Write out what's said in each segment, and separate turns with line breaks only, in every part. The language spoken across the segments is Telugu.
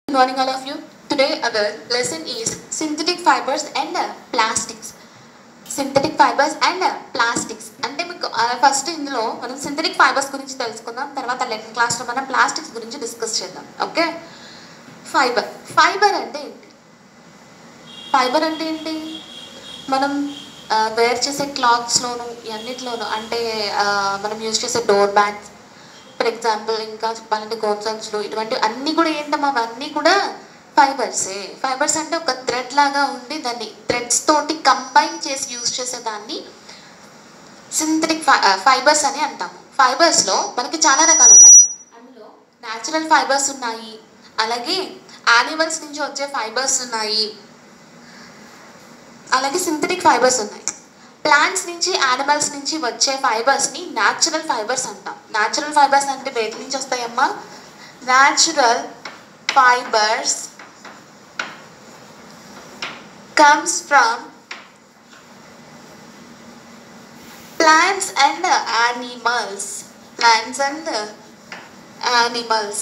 Good morning, all of you. Today, our lesson is synthetic fibers and uh, plastics. Synthetic fibres and plastics అంటే మీకు ఫస్ట్ ఇందులో మనం సింథటిక్ ఫైబర్స్ గురించి తెలుసుకుందాం తర్వాత లెవెన్ క్లాస్లో మనం ప్లాస్టిక్స్ గురించి డిస్కస్ చేద్దాం ఓకే ఫైబర్ ఫైబర్ అంటే ఏంటి ఫైబర్ అంటే ఏంటి మనం వేర్ చేసే క్లాత్స్లోను ఇవన్నిట్లోనూ అంటే ఆ, మనం యూజ్ చేసే డోర్ బ్యాగ్స్ ఫర్ ఎగ్జాంపుల్ ఇంకా చెప్పాలంటే గోన్సల్స్లో ఇటువంటి అన్నీ కూడా ఏంటమ్మా అవన్నీ కూడా ఫైబర్సే ఫైబర్స్ అంటే ఒక థ్రెడ్ లాగా ఉండి దాన్ని థ్రెడ్స్ తోటి కంబైన్ చేసి యూజ్ చేసేదాన్ని సింథటిక్ ఫైబర్స్ అని అంటాము ఫైబర్స్లో మనకి చాలా రకాలు ఉన్నాయి అందులో న్యాచురల్ ఫైబర్స్ ఉన్నాయి అలాగే యానిమల్స్ నుంచి వచ్చే ఫైబర్స్ ఉన్నాయి అలాగే సింథటిక్ ఫైబర్స్ ఉన్నాయి ప్లాంట్స్ నుంచి యానిమల్స్ నుంచి వచ్చే ఫైబర్స్ని న్యాచురల్ ఫైబర్స్ అంటాం న్యాచురల్ ఫైబర్స్ అంటే వేటి నుంచి వస్తాయమ్మా natural fibres comes from plants and animals plants and animals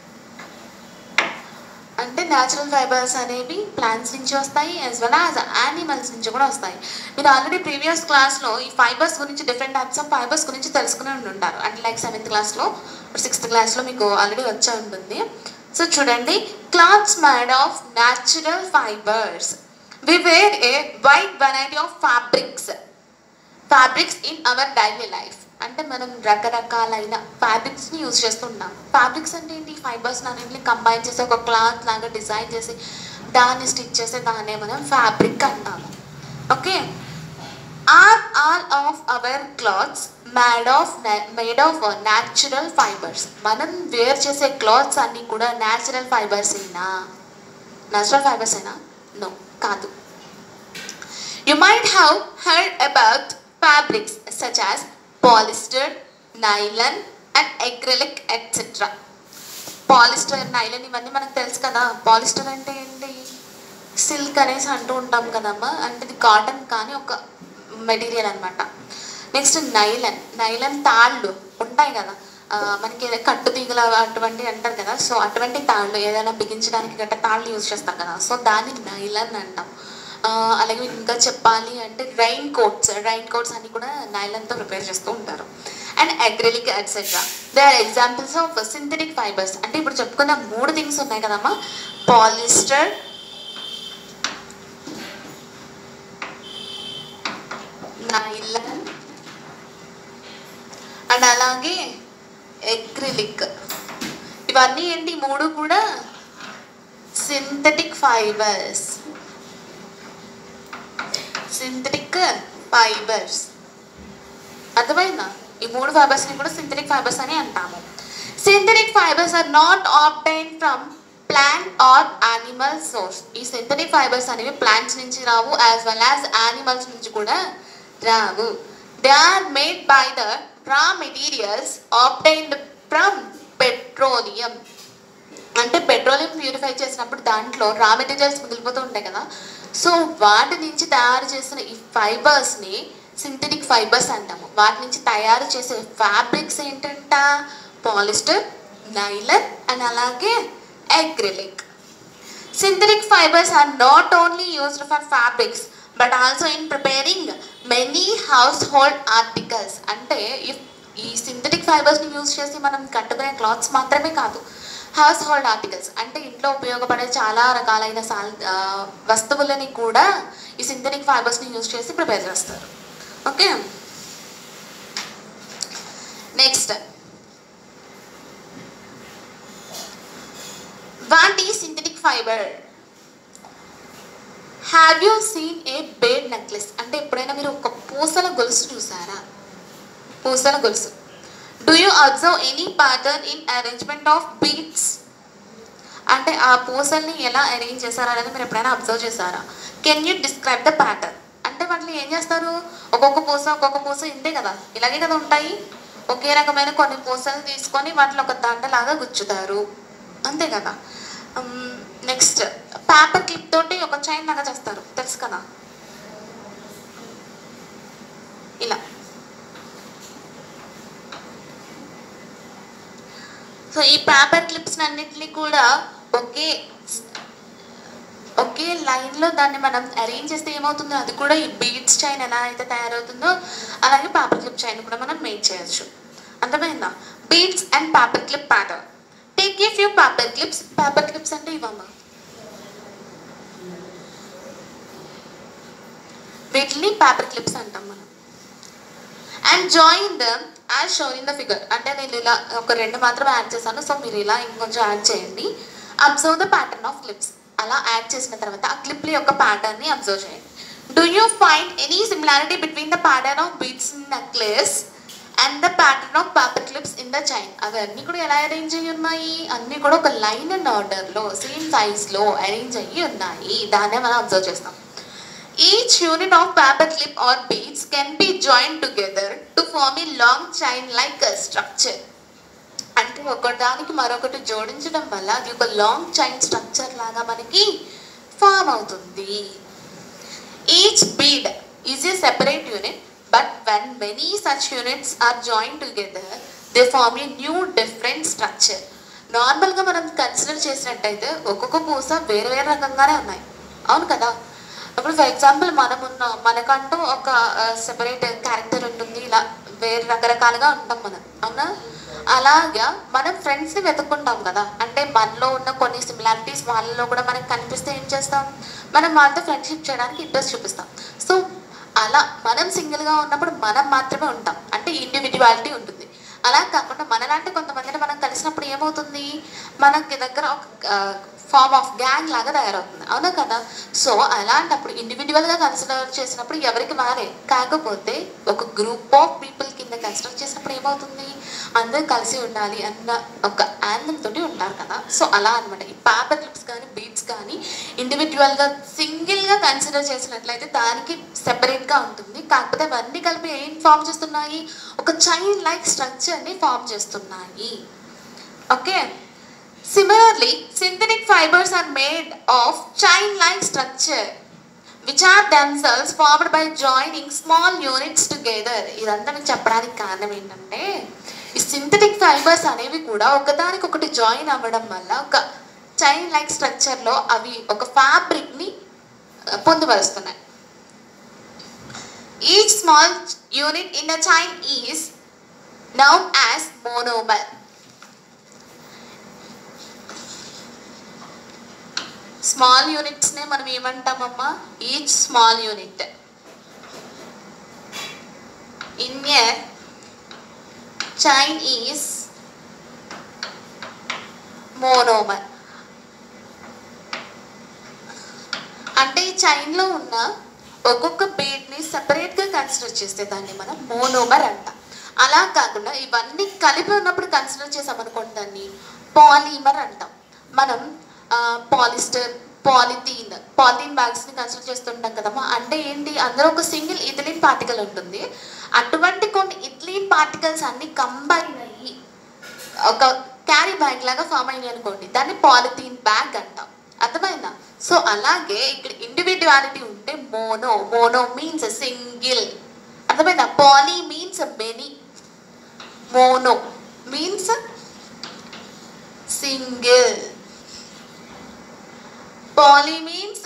అంటే న్యాచురల్ ఫైబర్స్ అనేవి ప్లాంట్స్ నుంచి వస్తాయి యాజ్ వెల్ యాజ్ యానిమల్స్ నుంచి కూడా వస్తాయి మీరు ఆల్రెడీ ప్రీవియస్ క్లాస్లో ఈ ఫైబర్స్ గురించి డిఫరెంట్ టైప్స్ ఆఫ్ ఫైబర్స్ గురించి తెలుసుకుని ఉండి ఉంటారు అంటే లైక్ సెవెంత్ క్లాస్లో సిక్స్త్ క్లాస్లో మీకు ఆల్రెడీ వచ్చే ఉంటుంది సో చూడండి clothes made of natural fibres we wear a wide variety of fabrics fabrics in our daily life అంటే మనం రకరకాలైన ఫ్యాబ్రిక్స్ని యూజ్ చేస్తున్నాం ఫ్యాబ్రిక్స్ అంటే ఏంటి ఫైబర్స్ అన్నింటిని కంబైన్ చేసి ఒక క్లాత్ లాగా డిజైన్ చేసి దాన్ని స్టిచ్ చేసి దాన్నే మనం ఫ్యాబ్రిక్ అంటాము okay are all of our clothes made of made of natural fibres మనం వేర్ చేసే క్లాత్స్ అన్నీ కూడా న్యాచురల్ ఫైబర్స్ అయినా న్యాచురల్ ఫైబర్స్ అయినా నో కాదు You might have heard about fabrics such as polyester, nylon, and acrylic, etc. Polyester nylon ఇవన్నీ మనకు తెలుసు కదా పాలిస్టర్ అంటే ఏంటి సిల్క్ అనేసి అంటూ ఉంటాం కదమ్మా అంటే ఇది కాటన్ కానీ ఒక మెటీరియల్ అనమాట నెక్స్ట్ నైలన్ నైలన్ తాళ్ళు ఉంటాయి కదా ఆ, మనకి ఏదో కట్టు తీగల అటువంటి అంటారు కదా సో అటువంటి తాళ్ళు ఏదైనా బిగించడానికి గట్ట తాళ్ళు యూజ్ చేస్తాం కదా సో దాన్ని నైలన్ అంటాం ఆ, అలాగే ఇంకా చెప్పాలి అంటే రైన్ కోట్స్ రైన్ కోట్స్ అన్ని కూడా నైలన్తో ప్రిపేర్ చేస్తూ ఉంటారు and acrylic etcetera they are examples of synthetic fibres అంటే ఇప్పుడు చెప్పుకున్న మూడు థింగ్స్ ఉన్నాయి కదమ్మా పాలిస్టర్ నైలన్ అండ్ అలాగే ఎక్రిలిక్ ఇవన్నీ ఏంటి ఈ మూడు కూడా సింథటిక్ ఫైబర్స్ సింథటిక్ ఫైబర్స్ అర్థమైందా ఈ మూడు ఫైబర్స్ని కూడా సింథటిక్ ఫైబర్స్ అని అంటాము synthetic fibres are not obtain from plant or animal source ఈ సింథటిక్ ఫైబర్స్ అనేవి ప్లాంట్స్ నుంచి రావు యాజ్ వెల్ యాజ్ యానిమల్స్ నుంచి కూడా రావు they are made by the raw materials obtained from petroleum అంటే పెట్రోలియం ప్యూరిఫై చేసినప్పుడు దాంట్లో రా మెటీరియల్స్ మిగిలిపోతూ ఉంటాయి కదా సో వాటి నుంచి తయారు చేసిన ఈ ఫైబర్స్ని సింథటిక్ ఫైబర్స్ అంటాము వాటి నుంచి తయారు చేసే ఫ్యాబ్రిక్స్ ఏంటంట పాలిస్టర్ నైలన్ అండ్ అలాగే acrylic synthetic fibres are not only used for fabrics but also in preparing many household articles అంటే ఇఫ్ ఈ సింథటిక్ ఫైబర్స్ని యూజ్ చేసి మనం కట్టుకునే క్లాత్స్ మాత్రమే కాదు హౌస్ హోల్డ్ ఆర్టికల్స్ అంటే ఇంట్లో ఉపయోగపడే చాలా రకాలైన సాల్ ఆ, వస్తువులని కూడా ఈ సింథటిక్ ఫైబర్స్ని యూజ్ చేసి ప్రిపేర్ చేస్తారు ఓకే నెక్స్ట్ వాట్ ఈ synthetic fibre have you seen a bead necklace అంటే ఎప్పుడైనా మీరు ఒక పూసల గొలుసు చూసారా పూసల గొలుసు do you observe any pattern in arrangement of beads అంటే ఆ పూసల్ని ఎలా అరేంజ్ చేశారా అనేది మీరు ఎప్పుడైనా అబ్జర్వ్ చేశారా can you describe the pattern అంటే వాటిని ఏం చేస్తారు ఒక్కొక్క పూస ఒక్కొక్క పూస ఇంతే కదా ఇలాగే కదా ఉంటాయి ఒకే రకమైన కొన్ని పూసలు తీసుకొని వాటిలో ఒక దండలాగా గుచ్చుతారు అంతే కదా నెక్స్ట్ పేపర్ క్లిప్ తోటి ఒక చైన్ లాగా చేస్తారు తెలుసు కదా ఇలా సో ఈ పేపర్ క్లిప్స్ అన్నిటిని కూడా ఒకే ఒకే లైన్లో దాన్ని మనం అరేంజ్ చేస్తే ఏమవుతుందో అది కూడా ఈ బీడ్స్ చైన్ ఎలా అయితే తయారవుతుందో అలాగే పేపర్ క్లిప్ చైన్ కూడా మనం మేక్ చేయొచ్చు అర్థమైందా beads and paper clip pattern take a few paper clips paper clips అంటే ఇవమ్మా వీటిని పేపర్ క్లిప్స్ అంటాం మనం and join them as shown in the figure అంటే నేను ఇలా ఒక రెండు మాత్రం యాడ్ చేశాను సో మీరు ఇలా ఇంకొంచెం యాడ్ చేయండి observe the pattern of clips అలా యాడ్ చేసిన తర్వాత ఆ క్లిప్ల యొక్క ప్యాటర్న్ని అబ్జర్వ్ చేయండి do you find any similarity between the pattern of beads in necklace and the pattern of paper clips in the chain అవన్నీ కూడా ఎలా అరేంజ్ అయ్యి ఉన్నాయి అన్నీ కూడా ఒక లైన్ అండ్ ఆర్డర్లో సేమ్ సైజ్లో అరేంజ్ అయ్యి ఉన్నాయి దాన్నే మనం అబ్జర్వ్ చేస్తాం Each unit of paper clip or beads can be joined together to form a long chain like a structure. అంటే ఒకదానికి మరొకటి జోడించడం వల్ల అది ఒక లాంగ్ చైన్ స్ట్రక్చర్ లాగా మనకి ఫామ్ అవుతుంది each bead is a separate unit but when many such units are join together they form a new different structure నార్మల్గా మనం కన్సిడర్ చేసినట్టయితే ఒక్కొక్క పూస వేరే వేరే రకంగానే ఉన్నాయి అవును కదా ఇప్పుడు ఫర్ ఎగ్జాంపుల్ మనం ఉన్న మనకంటూ ఒక సెపరేట్ క్యారెక్టర్ ఉంటుంది ఇలా వేరే రకరకాలుగా ఉంటాం మనం అవునా అలాగా మనం ఫ్రెండ్స్ని వెతుక్కుంటాం కదా అంటే మనలో ఉన్న కొన్ని సిమిలారిటీస్ వాళ్ళలో కూడా మనకు కనిపిస్తే ఏం చేస్తాం మనం వాళ్ళతో ఫ్రెండ్షిప్ చేయడానికి ఇంట్రెస్ట్ చూపిస్తాం సో అలా మనం సింగిల్గా ఉన్నప్పుడు మనం మాత్రమే ఉంటాం అంటే ఇండివిజువాలిటీ ఉంటుంది అలా కాకుండా మనలాంటి కొంతమందిని మనం కలిసినప్పుడు ఏమవుతుంది మనకి దగ్గర ఒక ఫార్మ్ ఆఫ్ గ్యాంగ్ లాగా తయారవుతుంది అవునా కదా సో అలాంటప్పుడు ఇండివిజువల్గా కన్సిడర్ చేసినప్పుడు ఎవరికి వారే కాకపోతే ఒక గ్రూప్ ఆఫ్ పీపుల్ కింద కన్సిడర్ చేసినప్పుడు ఏమవుతుంది అందరూ కలిసి ఉండాలి అన్న ఒక ఆనందం తోటి ఉంటారు కదా సో అలా అనమాట ఈ పేపర్ క్లిప్స్ కానీ బీట్స్ కానీ ఇండివిజువల్గా సింగిల్గా కన్సిడర్ చేసినట్లయితే దానికి సెపరేట్గా ఉంటుంది కాకపోతే అవన్నీ కలిపి ఏం ఫామ్ చేస్తున్నాయి ఒక చైన్ లైక్ స్ట్రక్చర్ని ఫామ్ చేస్తున్నాయి okay Similarly, synthetic fibers are made of chain-like structure which are themselves formed by joining small units together. ఇదంతా మీకు చెప్పడానికి కారణం ఏంటంటే ఈ సింథటిక్ ఫైబర్స్ అనేవి కూడా ఒకదానికొకటి జాయిన్ అవ్వడం వల్ల ఒక చైన్ లైక్ స్ట్రక్చర్లో అవి ఒక ఫ్యాబ్రిక్ని పొందుపరుస్తున్నాయి each small unit in the chain is known as monomer small యూనిట్స్నే మనం ఏమంటామమ్మా each small unit in a chain is monomer అంటే ఈ చైన్లో ఉన్న ఒక్కొక్క బీడ్ని సపరేట్గా కన్సిడర్ చేస్తే దాన్ని మనం మోనోమర్ అంటాం అలా కాకుండా ఇవన్నీ కలిపి ఉన్నప్పుడు కన్సిడర్ చేసామనుకోండి దాన్ని పాలీమర్ అంటాం మనం పాలిస్టర్ పాలిథీన్ పాలిథీన్ బ్యాగ్స్ని కన్సిడర్ చేస్తుంటాం కదమ్మా అంటే ఏంటి అందులో ఒక సింగిల్ ఇథిలిన్ పార్టికల్ ఉంటుంది అటువంటి కొన్ని ఇథిలిన్ పార్టికల్స్ అన్ని కంబైన్ అయ్యి ఒక క్యారీ బ్యాగ్ లాగా ఫామ్ అయింది అనుకోండి దాన్ని పాలిథీన్ బ్యాగ్ అంటాం అర్థమైందా సో అలాగే ఇక్కడ ఇండివిజువాలిటీ ఉంటే మోనో మోనో మీన్స్ సింగిల్ అర్థమైందా poly means many mono means single poly means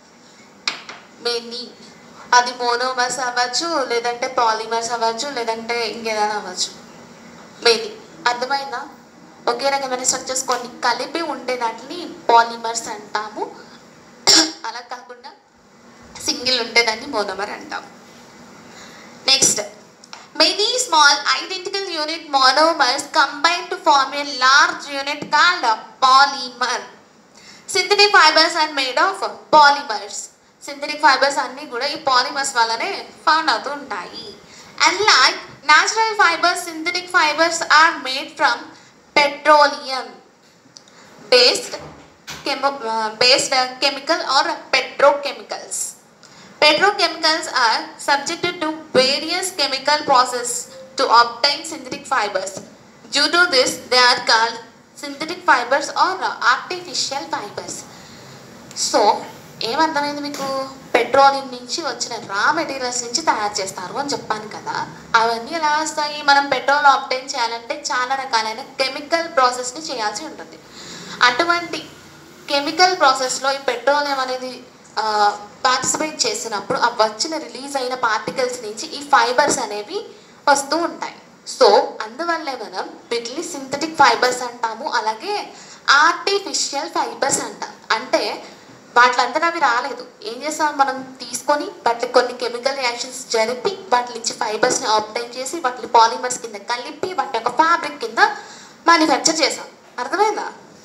many అది మోనోమర్స్ అవ్వచ్చు లేదంటే పాలిమర్స్ అవ్వచ్చు లేదంటే ఇంకేదైనా అవ్వచ్చు మెనీ అర్థమైందా ఒకే రకమైన స్ట్రక్చర్స్ కొన్ని కలిపి ఉండే దాంట్ని పాలిమర్స్ అంటాము అలా కాకుండా సింగిల్ ఉంటే దాన్ని మోనోమర్ అంటాము next many small identical unit monomers combine to form a large unit called polymer synthetic fibres are made of polymers synthetic fibres అన్నీ కూడా ఈ పాలిమర్స్ వల్లనే ఫౌండ్ అవుతూ ఉంటాయి and like natural fibres synthetic fibres are made from petroleum based chemo, uh, based uh, chemical or petrochemicals. Petrochemicals are subjected to various chemical process to obtain synthetic fibers. Due to this, they are called synthetic fibers or uh, artificial fibers. So ఏమర్థమైంది మీకు పెట్రోలియం నుంచి వచ్చిన రా మెటీరియల్స్ నుంచి తయారు చేస్తారు అని చెప్పాను కదా అవన్నీ ఎలా వస్తాయి మనం పెట్రోల్ ఆప్టైన్ చేయాలంటే చాలా రకాలైన కెమికల్ ప్రాసెస్ని చేయాల్సి ఉంటుంది అటువంటి కెమికల్ ప్రాసెస్లో ఈ పెట్రోలియం అనేది పార్టిసిపేట్ చేసినప్పుడు ఆ వచ్చిన రిలీజ్ అయిన పార్టికల్స్ నుంచి ఈ ఫైబర్స్ అనేవి వస్తూ ఉంటాయి సో అందువల్లే మనం వీటిని సింథటిక్ ఫైబర్స్ అంటాము అలాగే ఆర్టిఫిషియల్ ఫైబర్స్ అంటాం అంటే వాటిలంతా అవి రాలేదు ఏం చేస్తాం మనం తీసుకొని వాటికి కొన్ని కెమికల్ రియాక్షన్స్ జరిపి వాటి నుంచి ఫైబర్స్ని ఆప్టైన్ చేసి వాటిని పాలిమర్స్ కింద కలిపి వాటి యొక్క ఫ్యాబ్రిక్ కింద మ్యానుఫ్యాక్చర్ చేసాం అర్థమైందా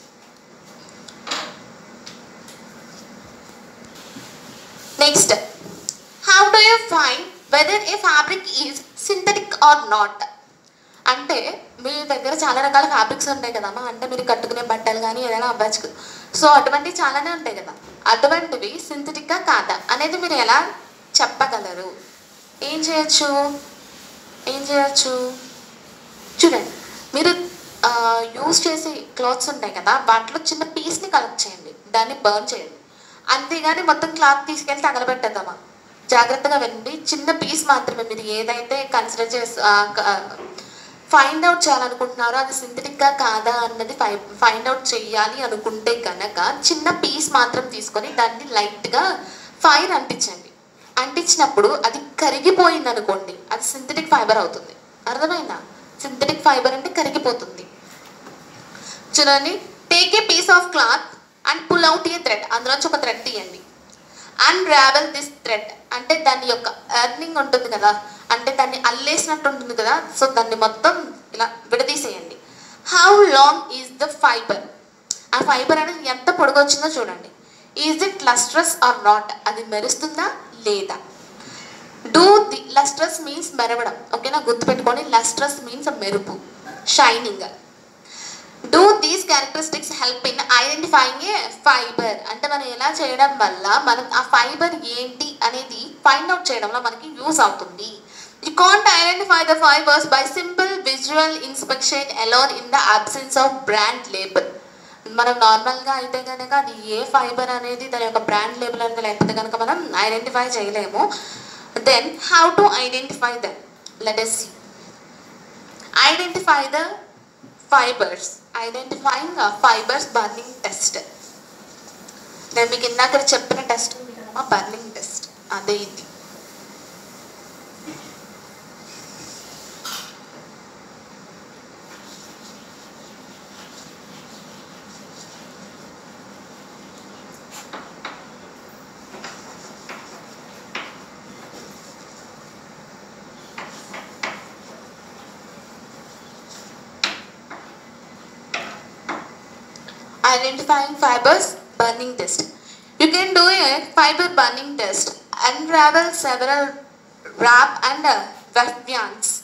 next how do you find whether a fabric is synthetic or not అంటే మీ దగ్గర చాలా రకాల ఫ్యాబ్రిక్స్ ఉంటాయి కదమ్మా అంటే మీరు కట్టుకునే బట్టలు కానీ ఏదైనా అవ్వచ్చు సో అటువంటివి చాలానే ఉంటాయి కదా అటువంటివి సింథటిక్గా కాదా అనేది మీరు ఎలా చెప్పగలరు ఏం చేయొచ్చు ఏం చేయొచ్చు చూడండి మీరు యూస్ చేసే క్లాత్స్ ఉంటాయి కదా వాటిలో చిన్న పీస్ని కలెక్ట్ చేయండి దాన్ని బర్న్ చేయండి అంతేగాని మొత్తం క్లాత్ తీసుకెళ్ళి తగలబెట్టేద్దామా జాగ్రత్తగా వినండి చిన్న పీస్ మాత్రమే మీరు ఏదైతే కన్సిడర్ చేసి ఫైండ్ అవుట్ చేయాలనుకుంటున్నారో అది సింథటిక్గా కాదా అన్నది ఫై ఫైండ్ అవుట్ చేయాలి అనుకుంటే కనుక చిన్న పీస్ మాత్రం తీసుకొని దాన్ని లైట్గా ఫైర్ అంటించండి అంటించినప్పుడు అది కరిగిపోయింది అనుకోండి అది సింథటిక్ ఫైబర్ అవుతుంది అర్థమైందా సింథటిక్ ఫైబర్ అంటే కరిగిపోతుంది చూడండి take a piece of cloth and pull out a thread అందులోంచి ఒక థ్రెడ్ తీయండి అండ్ రావెల్ దిస్ థ్రెడ్ అంటే దాని యొక్క ఎర్నింగ్ ఉంటుంది కదా అంటే దాన్ని అల్లేసినట్టు ఉంటుంది కదా సో దాన్ని మొత్తం ఇలా విడదీసేయండి how long is the fibre ఆ ఫైబర్ అనేది ఎంత పొడుగు వచ్చిందో చూడండి is it lustrous or not అది మెరుస్తుందా లేదా డూ ది లస్ట్రస్ మీన్స్ మెరవడం ఓకేనా గుర్తుపెట్టుకోండి లస్ట్రస్ మీన్స్ మెరుపు shining do these characteristics help in identifying a fibre అంటే మనం ఎలా చేయడం వల్ల మనం ఆ ఫైబర్ ఏంటి అనేది ఫైండ్ అవుట్ చేయడంలో మనకి యూస్ అవుతుంది you can't identify the fibres by simple visual inspection alone in the absence of brand label మనం నార్మల్గా అయితే కనుక అది ఏ ఫైబర్ అనేది దాని యొక్క బ్రాండ్ లేబుల్ అనేది లేకపోతే కనుక మనం ఐడెంటిఫై చేయలేము then how to identify them let's see identify the fibres identifying fibres burning test నేను మీకు ఇందాక చెప్పిన టెస్ట్ బర్నింగ్ టెస్ట్ అదే ఇది identifying fibers burning test. You can do a fiber burning test, unravel several wrap and uh, weft yarns.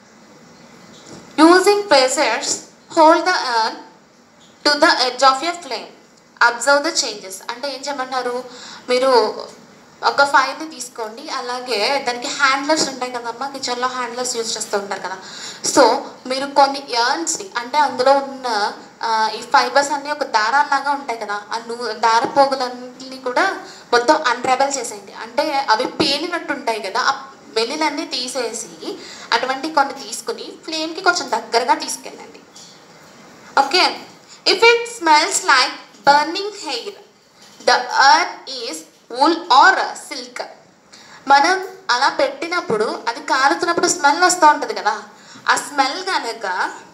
Using pressures, hold the urn to the edge of your flame. Observe the changes అంటే ఏం చేయమంటారు మీరు ఒక ఫైల్ని తీసుకోండి అలాగే దానికి హ్యాండ్లర్స్ ఉంటాయి కదమ్మా కిచెన్లో హ్యాండ్లర్స్ యూజ్ చేస్తూ ఉంటారు కదా సో మీరు కొన్ని ఎర్న్స్ని అంటే అందులో ఉన్న ఆ, ఈ ఫైబర్స్ అన్నీ ఒక దారాల్లాగా ఉంటాయి కదా ఆ నూ దార పోగులన్నింటినీ కూడా మొత్తం అన్రాబెల్ చేసేయండి అంటే అవి పేలినట్టు ఉంటాయి కదా ఆ వెలిలన్నీ తీసేసి అటువంటి కొన్ని తీసుకుని ఫ్లేమ్కి కొంచెం దగ్గరగా తీసుకెళ్ళండి okay if it smells like burning hair the earth is wool or silk మనం అలా పెట్టినప్పుడు అది కాలుతున్నప్పుడు స్మెల్ వస్తూ ఉంటుంది కదా ఆ స్మెల్ కనుక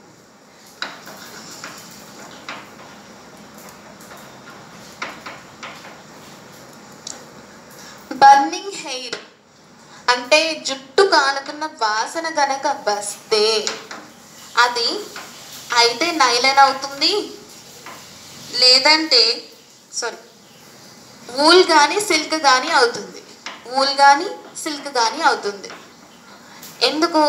బర్నింగ్ హెయిర్ అంటే జుట్టు కాలుతున్న వాసన కనుక వస్తే అది అయితే నైలన్ అవుతుంది లేదంటే సారీ వూల్ కానీ సిల్క్ కానీ అవుతుంది వూల్ కానీ సిల్క్ కానీ అవుతుంది ఎందుకు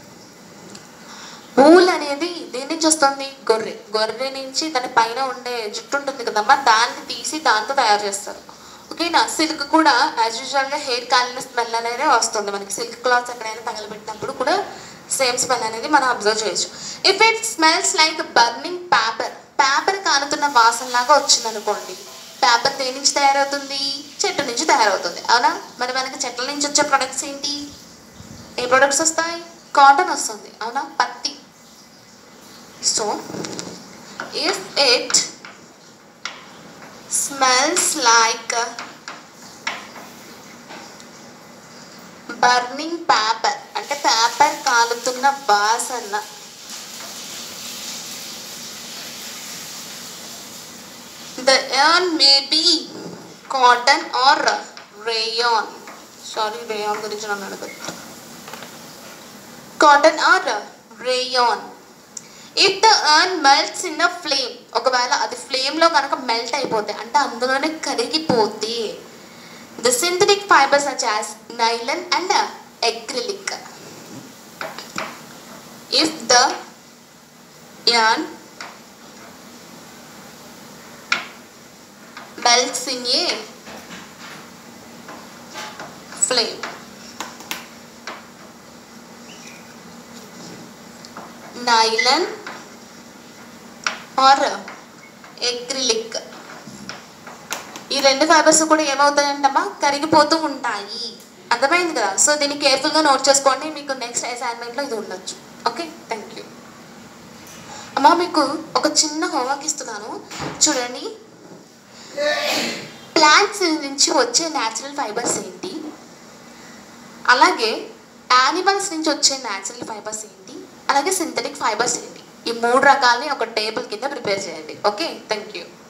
వూల్ అనేది దేని నుంచి వస్తుంది గొర్రె గొర్రె నుంచి దాని పైన ఉండే జుట్టు ఉంటుంది కదమ్మా దాన్ని తీసి దాంతో తయారు చేస్తారు ఓకేనా సిల్క్ కూడా యాజ్ యూజువల్గా హెయిర్ కాలిన స్మెల్ అనేది వస్తుంది మనకి సిల్క్ క్లాత్స్ ఎక్కడైనా తగలబెట్టినప్పుడు కూడా సేమ్ స్మెల్ అనేది మనం అబ్జర్వ్ చేయొచ్చు if it smells like burning paper paper కాలుతున్న వాసనలాగా వచ్చింది అనుకోండి పేపర్ దేని నుంచి తయారవుతుంది చెట్టు నుంచి తయారవుతుంది అవునా మరి మనకి చెట్ల నుంచి వచ్చే ప్రొడక్ట్స్ ఏంటి ఏ ప్రొడక్ట్స్ వస్తాయి కాటన్ వస్తుంది అవునా పత్తి so if it smells like burning paper అంటే పేపర్ కాలుతున్న వాసన the yarn may be cotton or rayon sorry rayon గురించి నన్ను అడగదు cotton or rayon if the yarn melts in the flame ఒకవేళ అది ఫ్లేమ్లో కనుక మెల్ట్ అయిపోతే అంటే అందులోనే కరిగిపోతే the synthetic fibres such as nylon and acrylic if the yarn melts in a flame nylon or acrylic ఈ రెండు ఫైబర్స్ కూడా ఏమవుతాయంటమ్మా కరిగిపోతూ ఉంటాయి అర్థమైంది కదా సో దీన్ని కేర్ఫుల్గా నోట్ చేసుకోండి మీకు నెక్స్ట్ అసైన్మెంట్లో ఇది ఉండొచ్చు ఓకే థ్యాంక్ యూ అమ్మా మీకు ఒక చిన్న హోంవర్క్ ఇస్తున్నాను చూడండి ప్లాంట్స్ నుంచి వచ్చే న్యాచురల్ ఫైబర్స్ ఏంటి అలాగే యానిమల్స్ నుంచి వచ్చే న్యాచురల్ ఫైబర్స్ ఏంటి అలాగే సింథటిక్ ఫైబర్స్ ఏంటి ఈ మూడు రకాలని ఒక టేబుల్ కింద ప్రిపేర్ చేయండి ఓకే థ్యాంక్ యూ